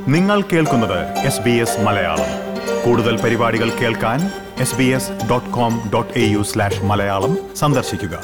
നിങ്ങൾ കേൾക്കുന്നത് S B S Malayalam കൂടുതൽ പരിപാടികൾ കേൾക്കാൻ S B S dot com dot A U slash Malayalam സന്ദർശിക്കുക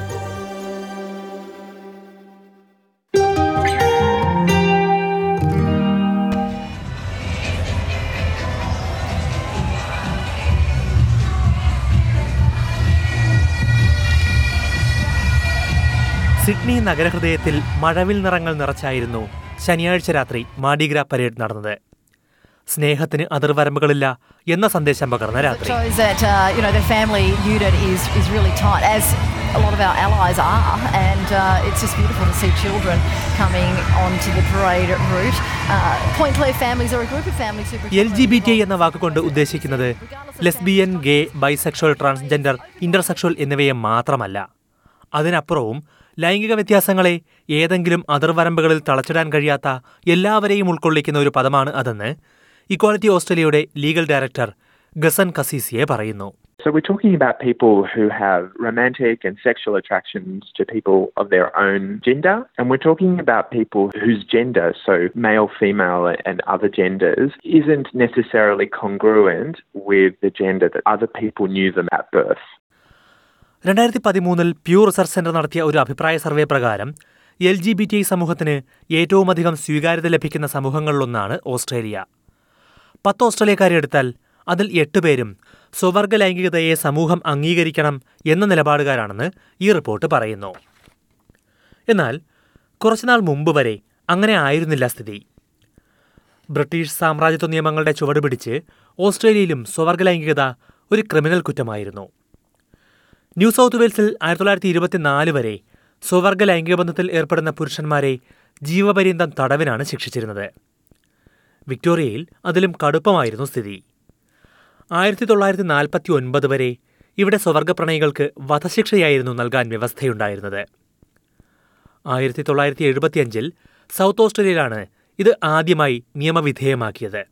സിഡ്നി നഗരഹൃദയത്തിൽ മഴവിൽ നിറങ്ങൾ നിറച്ചായിരുന്നു ശനിയാഴ്ച രാത്രി മാഡിഗ്ര പരേഡ് നടന്നത് സ്നേഹത്തിന് അതിർവരമ്പുകളില്ല എന്ന സന്ദേശം പകർന്ന It രാത്രി shows that uh, you know the family unit is is really tight, as a lot of our allies are, and uh, it's just beautiful to see children coming onto the parade route. Uh, Point Clear families are a group of families who. L G B T എന്ന വാക്കുകൊണ്ട് ഉദ്ദേശിക്കുന്നത് lesbian gay bisexual transgender intersexual എന്നിവയെ മാത്രമല്ല അതിനപ്പുറവും ലൈംഗിക വ്യത്യാസങ്ങളെ ഏതെങ്കിലും അതിർവരമ്പുകളിൽ തളച്ചിടാൻ കഴിയാത്ത എല്ലാവരെയും ഉൾക്കൊള്ളിക്കുന്ന ഒരു പദമാണ് അതെന്ന് ഇക്വാലിറ്റി ഓസ്ട്രേലിയയുടെ ലീഗൽ ഡയറക്ടർ ഗസൻ കസീസിയെ പറയുന്നു So we're talking about people who have romantic and sexual attractions to people of their own gender, and we're talking about people whose gender, so male, female, and other genders, isn't necessarily congruent with the gender that other people knew them at birth. രണ്ടായിരത്തി പതിമൂന്നിൽ പ്യൂ research centre നടത്തിയ ഒരു അഭിപ്രായ survey പ്രകാരം L G B T I സമൂഹത്തിന് ഏറ്റവുമധികം സ്വീകാര്യത ലഭിക്കുന്ന സമൂഹങ്ങളിലൊന്നാണ് ഓസ്ട്രേലിയ പത്ത് ഓസ്ട്രേലിയക്കാരെ എടുത്താൽ അതിൽ എട്ടുപേരും സ്വവർഗ ലൈംഗികതയെ സമൂഹം അംഗീകരിക്കണം എന്ന നിലപാടുകാരാണെന്ന് ഈ റിപ്പോർട്ട് പറയുന്നു എന്നാൽ കുറച്ചുനാൾ മുമ്പ് വരെ അങ്ങനെ ആയിരുന്നില്ല സ്ഥിതി ബ്രിട്ടീഷ് സാമ്രാജ്യത്വ നിയമങ്ങളുടെ ചുവട് പിടിച്ച് ഓസ്ട്രേലിയയിലും സ്വവർഗ ലൈംഗികത ഒരു ക്രിമിനൽ കുറ്റമായിരുന്നു ന്യൂ സൗത്ത് വെയിൽസിൽ ആയിരത്തി തൊള്ളായിരത്തി ഇരുപത്തിനാല് വരെ സ്വവർഗ ലൈംഗിക ബന്ധത്തിൽ ഏർപ്പെടുന്ന പുരുഷന്മാരെ ജീവപര്യന്തം തടവിനാണ് ശിക്ഷിച്ചിരുന്നത് വിക്ടോറിയയിൽ അതിലും കടുപ്പമായിരുന്നു സ്ഥിതി ആയിരത്തി തൊള്ളായിരത്തി നാൽപ്പത്തി ഒൻപത് വരെ ഇവിടെ സ്വവർഗ പ്രണയികൾക്ക് വധശിക്ഷയായിരുന്നു നൽകാൻ വ്യവസ്ഥയുണ്ടായിരുന്നത് ആയിരത്തി തൊള്ളായിരത്തി എഴുപത്തിയഞ്ചിൽ സൗത്ത് ഓസ്ട്രേലിയയിലാണ് ഇത് ആദ്യമായി നിയമവിധേയമാക്കിയത്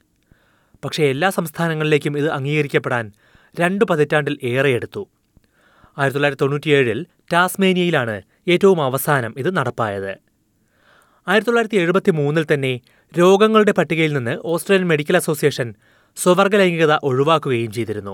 പക്ഷേ എല്ലാ സംസ്ഥാനങ്ങളിലേക്കും ഇത് അംഗീകരിക്കപ്പെടാൻ രണ്ടു പതിറ്റാണ്ടിൽ ഏറെയെടുത്തു ആയിരത്തി തൊള്ളായിരത്തി തൊണ്ണൂറ്റിയേഴിൽ ടാസ്മേനിയയിലാണ് ഏറ്റവും അവസാനം ഇത് നടപ്പായത് ആയിരത്തി തൊള്ളായിരത്തി എഴുപത്തി മൂന്നിൽ തന്നെ രോഗങ്ങളുടെ പട്ടികയിൽ നിന്ന് ഓസ്ട്രേലിയൻ മെഡിക്കൽ അസോസിയേഷൻ സ്വവർഗ ലൈംഗികത ഒഴിവാക്കുകയും ചെയ്തിരുന്നു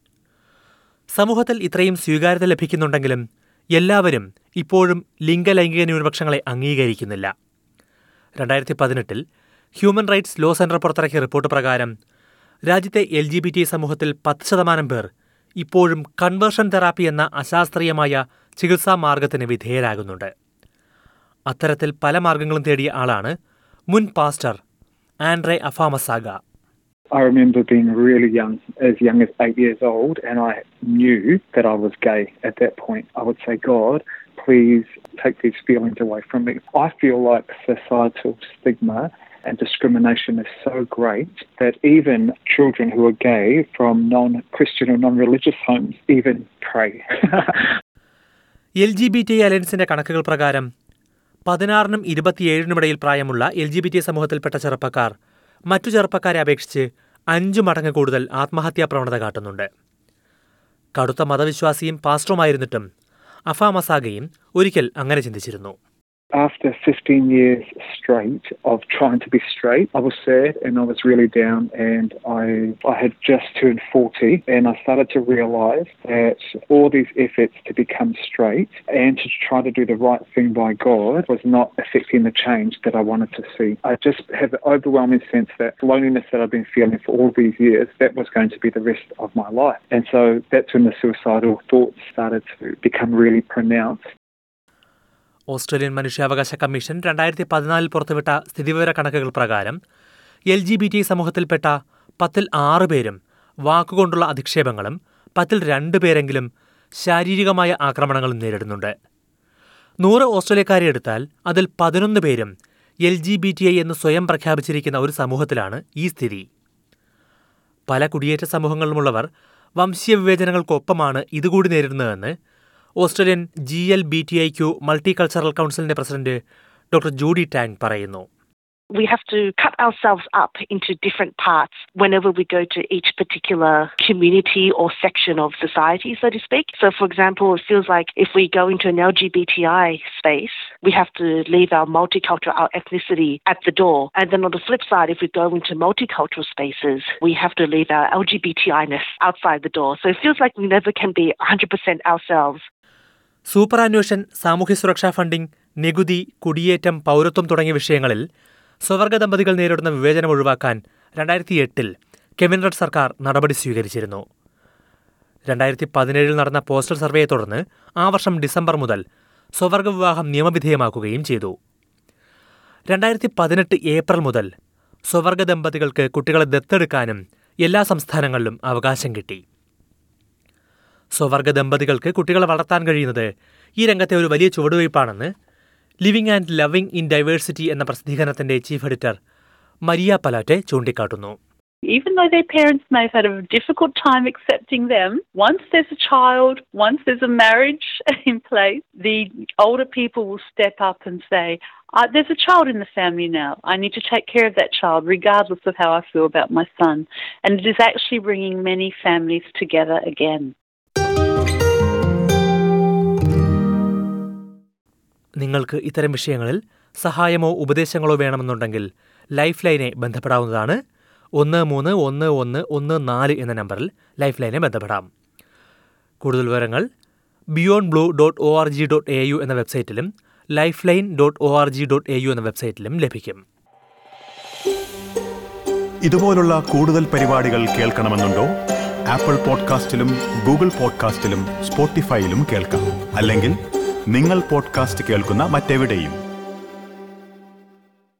സമൂഹത്തിൽ ഇത്രയും സ്വീകാര്യത ലഭിക്കുന്നുണ്ടെങ്കിലും എല്ലാവരും ഇപ്പോഴും ലിംഗലൈംഗിക ന്യൂനപക്ഷങ്ങളെ അംഗീകരിക്കുന്നില്ല രണ്ടായിരത്തി പതിനെട്ടിൽ ഹ്യൂമൻ റൈറ്റ്സ് ലോ സെന്റർ പുറത്തിറക്കിയ റിപ്പോർട്ട് പ്രകാരം രാജ്യത്തെ എൽ ജി ബി ടി സമൂഹത്തിൽ പത്ത് ശതമാനം പേർ ഇപ്പോഴും കൺവേർഷൻ തെറാപ്പി എന്ന അശാസ്ത്രീയമായ ചികിത്സാ മാർഗത്തിന് വിധേയരാകുന്നുണ്ട് അത്തരത്തിൽ പല മാർഗങ്ങളും തേടിയ ആളാണ് മുൻ pastor Andre Afamasaga I remember being really young, as young as eight years old, and I knew that I was gay at that point. I would say, God, please take these feelings away from me. I feel like societal stigma and discrimination is so great that even children who are gay from non Christian or non religious homes even pray. L G B T അലയൻസിന്റെ കണക്കുകൾ പ്രകാരം പതിനാറിനും ഇരുപത്തിയേഴിനുമിടയിൽ പ്രായമുള്ള L G B T സമൂഹത്തിൽപ്പെട്ട ചെറുപ്പക്കാർ മറ്റു ചെറുപ്പക്കാരെ അപേക്ഷിച്ച് അഞ്ചു മടങ്ങ് കൂടുതൽ ആത്മഹത്യാ പ്രവണത കാട്ടുന്നുണ്ട് കടുത്ത മതവിശ്വാസിയും പാസ്റ്ററുമായിരുന്നിട്ടും അഫാമസാഗയും ഒരിക്കൽ അങ്ങനെ ചിന്തിച്ചിരുന്നു After 15 years straight of trying to be straight, I was sad and I was really down and I I had just turned 40 and I started to realise that all these efforts to become straight and to try to do the right thing by God was not affecting the change that I wanted to see. I just have an overwhelming sense that loneliness that I've been feeling for all these years, that was going to be the rest of my life. And so that's when the suicidal thoughts started to become really pronounced. Australian മനുഷ്യാവകാശ commission രണ്ടായിരത്തി പതിനാലിൽ പുറത്തുവിട്ട സ്ഥിതിവിവര കണക്കുകൾ പ്രകാരം L G B T സമൂഹത്തിൽപ്പെട്ട പത്തിൽ ആറ് പേരും വാക്കുകൊണ്ടുള്ള അധിക്ഷേപങ്ങളും പത്തിൽ രണ്ട് പേരെങ്കിലും ശാരീരികമായ ആക്രമണങ്ങളും നേരിടുന്നുണ്ട് നൂറ് ഓസ്ട്രേലിയക്കാരെ എടുത്താൽ അതിൽ പതിനൊന്ന് പേരും L G B T I എന്ന് സ്വയം പ്രഖ്യാപിച്ചിരിക്കുന്ന ഒരു സമൂഹത്തിലാണ് ഈ സ്ഥിതി പല കുടിയേറ്റ സമൂഹങ്ങളിലുമുള്ളവർ വംശീയ വിവേചനങ്ങൾക്കൊപ്പമാണ് ഇതുകൂടി നേരിടുന്നതെന്ന് Australian G L B T I Q multicultural കൗൺസിലിന്റെ പ്രസിഡന്റ് ഡോക്ടർ ജൂഡി ടാങ് പറയുന്നു We have to cut ourselves up into different parts whenever we go to each particular community or section of society, so to speak. So, for example, it feels like if we go into an LGBTI space, we have to leave our multicultural, our ethnicity at the door. And then on the flip side, if we go into multicultural spaces, we have to leave our LGBTI-ness outside the door. So it feels like we never can be 100% ourselves. Superannuation സാമൂഹ്യ സുരക്ഷാ funding നികുതി കുടിയേറ്റം പൗരത്വം തുടങ്ങിയ വിഷയങ്ങളിൽ സ്വവർഗ ദമ്പതികൾ നേരിടുന്ന വിവേചനം ഒഴിവാക്കാൻ രണ്ടായിരത്തി എട്ടിൽ കെവിൻ റെഡ് സർക്കാർ നടപടി സ്വീകരിച്ചിരുന്നു രണ്ടായിരത്തി പതിനേഴിൽ നടന്ന പോസ്റ്റൽ സർവേയെ തുടർന്ന് ആ വർഷം ഡിസംബർ മുതൽ സ്വവർഗ വിവാഹം നിയമവിധേയമാക്കുകയും ചെയ്തു രണ്ടായിരത്തി പതിനെട്ട് ഏപ്രിൽ മുതൽ സ്വവർഗ ദമ്പതികൾക്ക് കുട്ടികളെ ദത്തെടുക്കാനും എല്ലാ സംസ്ഥാനങ്ങളിലും അവകാശം കിട്ടി സ്വവർഗ ദമ്പതികൾക്ക് കുട്ടികളെ വളർത്താൻ കഴിയുന്നത് ഈ രംഗത്തെ ഒരു വലിയ ചുവടുവയ്പ്പാണെന്ന് living and loving in diversity എന്ന പ്രസിദ്ധീകരണത്തിന്റെ ചീഫ് എഡിറ്റർ മരിയ പലാറ്റെ ചൂണ്ടിക്കാട്ടുന്നു even though their parents may have had a difficult time accepting them, once there's a child, once there's a marriage in place, the older people will step up and say, uh, There's a child in the family now. I need to take care of that child, regardless of how I feel about my son. And it is actually bringing many families together again. നിങ്ങൾക്ക് ഇത്തരം വിഷയങ്ങളിൽ സഹായമോ ഉപദേശങ്ങളോ വേണമെന്നുണ്ടെങ്കിൽ life ലൈനെ ബന്ധപ്പെടാവുന്നതാണ് ഒന്ന് മൂന്ന് ഒന്ന് ഒന്ന് ഒന്ന് നാല് എന്ന നമ്പറിൽ ലൈഫ് ലൈനെ ബന്ധപ്പെടാം കൂടുതൽ വിവരങ്ങൾ beyond blue dot O R G dot A U എന്ന വെബ്സൈറ്റിലും lifeline dot O R G dot A U എന്ന വെബ്സൈറ്റിലും ലഭിക്കും ഇതുപോലുള്ള കൂടുതൽ പരിപാടികൾ കേൾക്കണമെന്നുണ്ടോ ആപ്പിൾ പോഡ്കാസ്റ്റിലും ഗൂഗിൾ പോഡ്കാസ്റ്റിലും സ്പോട്ടിഫൈയിലും കേൾക്കാം അല്ലെങ്കിൽ നിങ്ങൾ പോഡ്കാസ്റ്റ് കേൾക്കുന്ന മറ്റെവിടെയും